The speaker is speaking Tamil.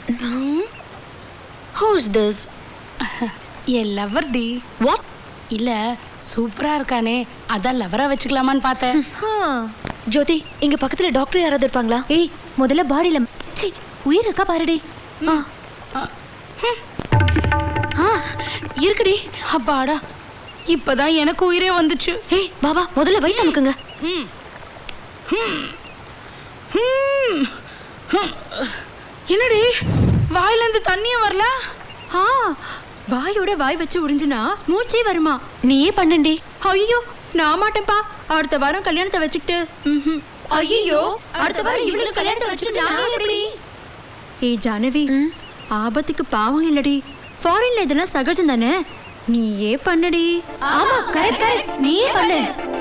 ஹூஸ் திஸ் என் லவர் டி வாட் இல்ல சூப்பரா இருக்கானே அதான் லவரா வச்சுக்கலாமான்னு பார்த்தேன் ஜோதி இங்க பக்கத்துல டாக்டர் யாராவது இருப்பாங்களா ஏய் முதல்ல பாடியில சீ, உயிர் இருக்கா பாருடி ஆ ஆ இருக்குடி அப்பாடா இப்பதான் எனக்கு உயிரே வந்துச்சு ஏய் பாபா முதல்ல வயிற்று அமுக்குங்க என்னடி வாயில இருந்து தண்ணியே வரல ஆ வாயோட வாய் வச்சு உறிஞ்சுனா மூச்சே வருமா நீயே பண்ணண்டி ஐயோ நான் மாட்டேன்ப்பா அடுத்த வாரம் கல்யாணத்தை வச்சுக்கிட்டு ம்ஹும். ஐயோ அடுத்த வாரம் இவளுக்கு கல்யாணத்தை வச்சுட்டு நான் எப்படி ஏய் ஜானவி ஆபத்துக்கு பாவம் இல்லடி ஃபாரின்ல இதெல்லாம் சகஜம் தானே நீயே பண்ணடி ஆமா கரெக்ட் கரெக்ட் நீயே பண்ணு